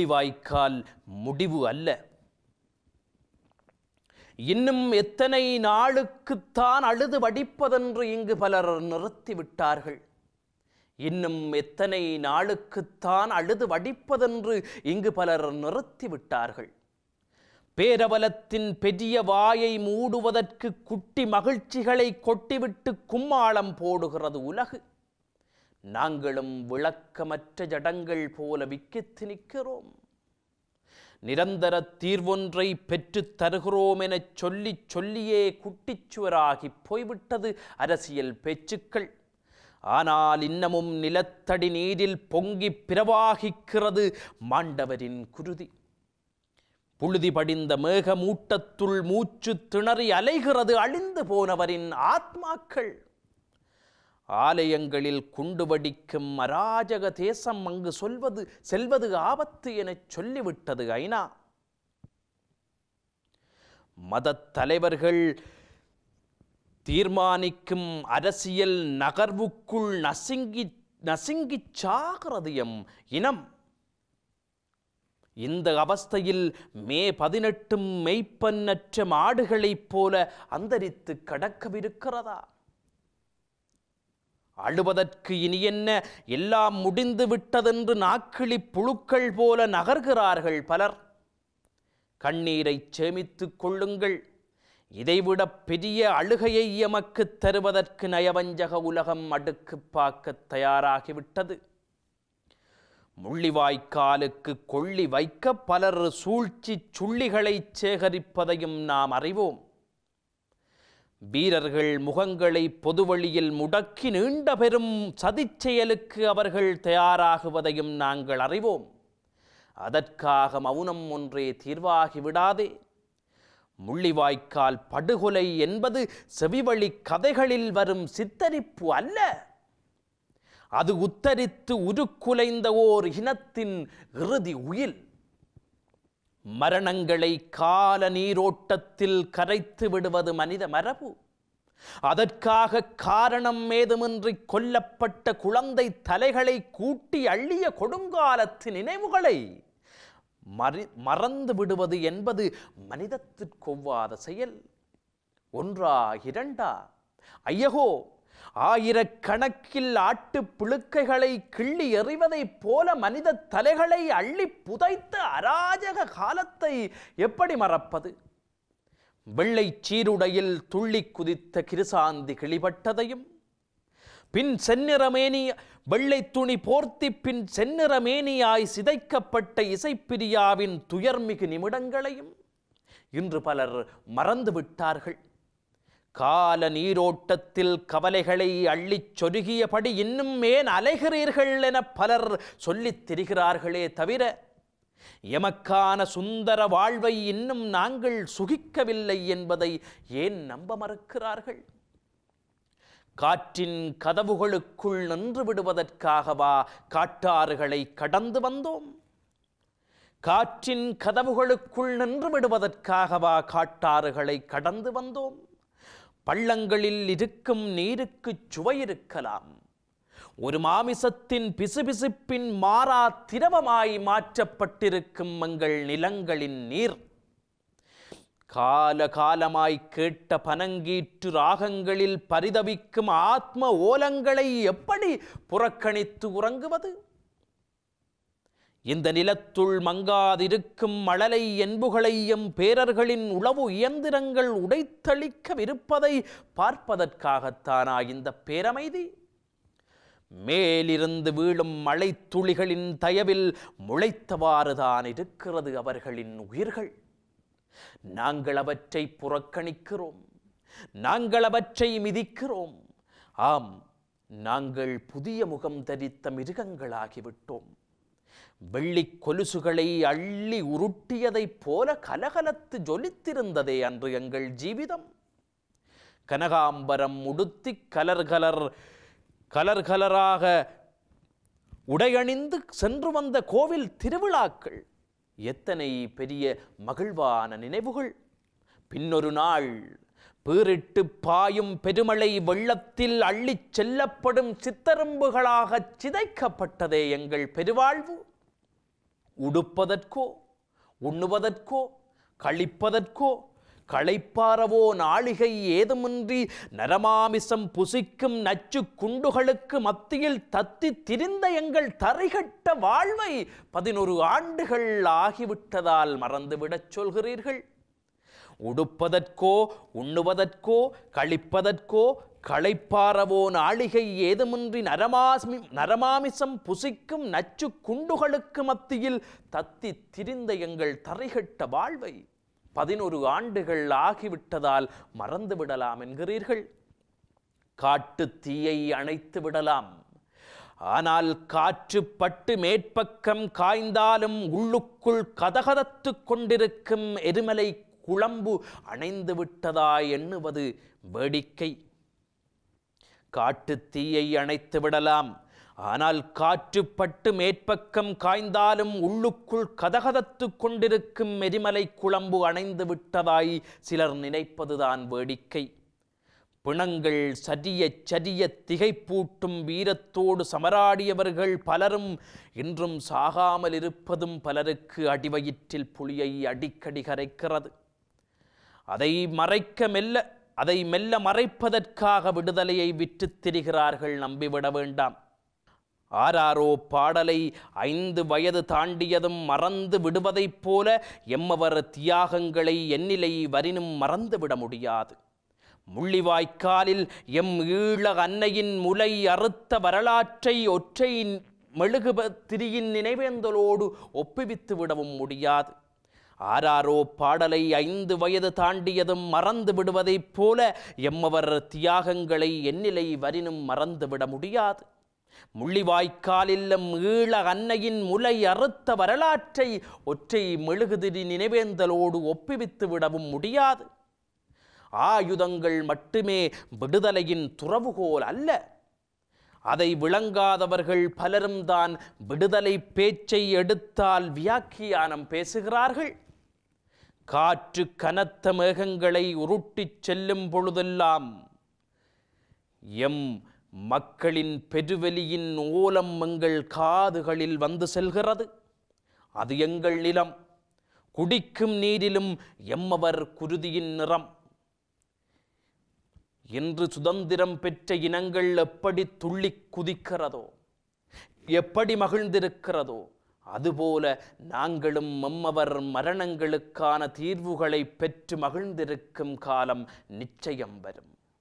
முள்ளிவாய்க்கால் முடிவு அல்ல இன்னும் எத்தனை நாளுக்குத்தான் அழுது வடிப்பதென்று இங்கு பலர் நிறுத்திவிட்டார்கள் இன்னும் எத்தனை நாளுக்குத்தான் அழுது வடிப்பதென்று இங்கு பலர் நிறுத்திவிட்டார்கள் பேரவலத்தின் பெரிய வாயை மூடுவதற்கு குட்டி மகிழ்ச்சிகளை கொட்டிவிட்டு கும்மாளம் போடுகிறது உலகு நாங்களும் விளக்கமற்ற ஜடங்கள் போல விக்கித்து நிற்கிறோம் நிரந்தர தீர்வொன்றை பெற்றுத் தருகிறோம் எனச் சொல்லிச் சொல்லியே குட்டிச்சுவராகி போய்விட்டது அரசியல் பேச்சுக்கள் ஆனால் இன்னமும் நிலத்தடி நீரில் பொங்கி பிரவாகிக்கிறது மாண்டவரின் குருதி புழுதி படிந்த மேகமூட்டத்துள் மூச்சு திணறி அலைகிறது அழிந்து போனவரின் ஆத்மாக்கள் ஆலயங்களில் குண்டு வடிக்கும் அராஜக தேசம் அங்கு சொல்வது செல்வது ஆபத்து எனச் சொல்லிவிட்டது ஐநா மதத் தலைவர்கள் தீர்மானிக்கும் அரசியல் நகர்வுக்குள் நசுங்கி நசுங்கிச் சாகிறது எம் இனம் இந்த அவஸ்தையில் மே பதினெட்டும் மெய்ப்பன்னற்ற மாடுகளைப் போல அந்தரித்து கடக்கவிருக்கிறதா அழுவதற்கு இனி என்ன எல்லாம் முடிந்து விட்டதென்று நாக்கிளி புழுக்கள் போல நகர்கிறார்கள் பலர் கண்ணீரைச் சேமித்துக் கொள்ளுங்கள் இதைவிட பெரிய அழுகையை எமக்குத் தருவதற்கு நயவஞ்சக உலகம் அடுக்கு பார்க்க தயாராகிவிட்டது முள்ளிவாய்க்காலுக்கு கொள்ளி வைக்க பலர் சூழ்ச்சி சுள்ளிகளைச் சேகரிப்பதையும் நாம் அறிவோம் வீரர்கள் முகங்களை பொதுவழியில் முடக்கி நீண்ட பெரும் சதிச் செயலுக்கு அவர்கள் தயாராகுவதையும் நாங்கள் அறிவோம் அதற்காக மௌனம் ஒன்றே தீர்வாகி விடாதே முள்ளிவாய்க்கால் படுகொலை என்பது செவிவழி கதைகளில் வரும் சித்தரிப்பு அல்ல அது உத்தரித்து உருக்குலைந்த ஓர் இனத்தின் இறுதி உயில் மரணங்களை கால நீரோட்டத்தில் கரைத்து விடுவது மனித மரபு அதற்காக காரணம் ஏதுமின்றி கொல்லப்பட்ட குழந்தை தலைகளை கூட்டி அள்ளிய கொடுங்காலத்து நினைவுகளை மறி மறந்து விடுவது என்பது மனிதத்திற்கொவ்வாத செயல் ஒன்றா இரண்டா ஐயகோ ஆயிரக்கணக்கில் ஆட்டு புழுக்கைகளை கிள்ளி எறிவதைப் போல மனித தலைகளை அள்ளி புதைத்த அராஜக காலத்தை எப்படி மறப்பது வெள்ளை சீருடையில் துள்ளி குதித்த கிருசாந்தி கிளிபட்டதையும் பின் செந்நிறமேனி வெள்ளை துணி போர்த்தி பின் செந்நிறமேனியாய் சிதைக்கப்பட்ட இசைப்பிரியாவின் துயர்மிகு நிமிடங்களையும் இன்று பலர் மறந்து விட்டார்கள் கால நீரோட்டத்தில் கவலைகளை அள்ளிச் சொருகியபடி இன்னும் ஏன் அலைகிறீர்கள் என பலர் சொல்லித் திரிகிறார்களே தவிர எமக்கான சுந்தர வாழ்வை இன்னும் நாங்கள் சுகிக்கவில்லை என்பதை ஏன் நம்ப மறுக்கிறார்கள் காற்றின் கதவுகளுக்குள் நின்று விடுவதற்காகவா காட்டாறுகளை கடந்து வந்தோம் காற்றின் கதவுகளுக்குள் நின்று விடுவதற்காகவா காட்டாறுகளை கடந்து வந்தோம் பள்ளங்களில் இருக்கும் நீருக்கு சுவை இருக்கலாம் ஒரு மாமிசத்தின் பிசுபிசுப்பின் மாறா திரவமாய் மாற்றப்பட்டிருக்கும் எங்கள் நிலங்களின் நீர் கால காலமாய் கேட்ட பனங்கீற்று ராகங்களில் பரிதவிக்கும் ஆத்ம ஓலங்களை எப்படி புறக்கணித்து உறங்குவது இந்த நிலத்துள் மங்காதிருக்கும் மழலை என்புகளையும் பேரர்களின் உளவு இயந்திரங்கள் உடைத்தளிக்கவிருப்பதை பார்ப்பதற்காகத்தானா இந்த பேரமைதி மேலிருந்து வீழும் மழைத்துளிகளின் தயவில் முளைத்தவாறுதான் இருக்கிறது அவர்களின் உயிர்கள் நாங்கள் அவற்றை புறக்கணிக்கிறோம் நாங்கள் அவற்றை மிதிக்கிறோம் ஆம் நாங்கள் புதிய முகம் தரித்த மிருகங்களாகிவிட்டோம் வெள்ளிக் கொலுசுகளை அள்ளி உருட்டியதைப் போல கலகலத்து ஜொலித்திருந்ததே அன்று எங்கள் ஜீவிதம் கனகாம்பரம் உடுத்தி கலர் கலர் கலர் கலராக உடையணிந்து சென்று வந்த கோவில் திருவிழாக்கள் எத்தனை பெரிய மகிழ்வான நினைவுகள் பின்னொரு நாள் பீரிட்டு பாயும் பெருமழை வெள்ளத்தில் அள்ளிச் செல்லப்படும் சித்தரும்புகளாகச் சிதைக்கப்பட்டதே எங்கள் பெருவாழ்வு உடுப்பதற்கோ உண்ணுவதற்கோ கழிப்பதற்கோ களைப்பாரவோ நாளிகை ஏதுமின்றி நரமாமிசம் புசிக்கும் நச்சு குண்டுகளுக்கு மத்தியில் தத்தி திரிந்த எங்கள் தரைகட்ட வாழ்வை பதினொரு ஆண்டுகள் ஆகிவிட்டதால் மறந்துவிடச் சொல்கிறீர்கள் உடுப்பதற்கோ உண்ணுவதற்கோ கழிப்பதற்கோ களைப்பாரவோ நாளிகை ஏதுமின்றி நரமாமி நரமாமிசம் புசிக்கும் நச்சு குண்டுகளுக்கு மத்தியில் தத்தி திரிந்த எங்கள் தரைகட்ட வாழ்வை பதினொரு ஆண்டுகள் ஆகிவிட்டதால் மறந்து விடலாம் என்கிறீர்கள் காட்டுத் தீயை அணைத்து விடலாம் ஆனால் காற்று பட்டு மேற்பக்கம் காய்ந்தாலும் உள்ளுக்குள் கதகதத்துக் கொண்டிருக்கும் எரிமலை குழம்பு அணைந்து விட்டதா எண்ணுவது வேடிக்கை காட்டுத் தீயை அணைத்து விடலாம் ஆனால் காற்று பட்டு மேற்பக்கம் காய்ந்தாலும் உள்ளுக்குள் கதகதத்துக் கொண்டிருக்கும் எரிமலை குழம்பு அணைந்து விட்டதாய் சிலர் நினைப்பதுதான் வேடிக்கை பிணங்கள் சரியச் சரிய திகைப்பூட்டும் வீரத்தோடு சமராடியவர்கள் பலரும் இன்றும் சாகாமல் இருப்பதும் பலருக்கு அடிவயிற்றில் புலியை அடிக்கடி கரைக்கிறது அதை மறைக்க மெல்ல அதை மெல்ல மறைப்பதற்காக விடுதலையை விற்றுத் திரிகிறார்கள் நம்பிவிட வேண்டாம் ஆராரோ பாடலை ஐந்து வயது தாண்டியதும் மறந்து விடுவதைப் போல எம்மவர் தியாகங்களை எண்ணிலை வரினும் மறந்துவிட முடியாது முள்ளிவாய்க்காலில் எம் ஈழ அன்னையின் முலை அறுத்த வரலாற்றை ஒற்றை மெழுகுப திரியின் நினைவேந்தலோடு ஒப்புவித்து விடவும் முடியாது ஆராரோ பாடலை ஐந்து வயது தாண்டியதும் மறந்து விடுவதைப் போல எம்மவர் தியாகங்களை எண்ணிலை வரினும் மறந்துவிட முடியாது முள்ளிவாய்க்காலில் எம் ஈழ அன்னையின் முலை அறுத்த வரலாற்றை ஒற்றை மெழுகுதிரி நினைவேந்தலோடு ஒப்புவித்து விடவும் முடியாது ஆயுதங்கள் மட்டுமே விடுதலையின் துறவுகோல் அல்ல அதை விளங்காதவர்கள் பலரும் தான் விடுதலை பேச்சை எடுத்தால் வியாக்கியானம் பேசுகிறார்கள் காற்று கனத்த மேகங்களை உருட்டிச் செல்லும் பொழுதெல்லாம் எம் மக்களின் பெருவெளியின் ஓலம் எங்கள் காதுகளில் வந்து செல்கிறது அது எங்கள் நிலம் குடிக்கும் நீரிலும் எம்மவர் குருதியின் நிறம் இன்று சுதந்திரம் பெற்ற இனங்கள் எப்படி துள்ளி குதிக்கிறதோ எப்படி மகிழ்ந்திருக்கிறதோ அதுபோல நாங்களும் மம்மவர் மரணங்களுக்கான தீர்வுகளை பெற்று மகிழ்ந்திருக்கும் காலம் நிச்சயம் வரும்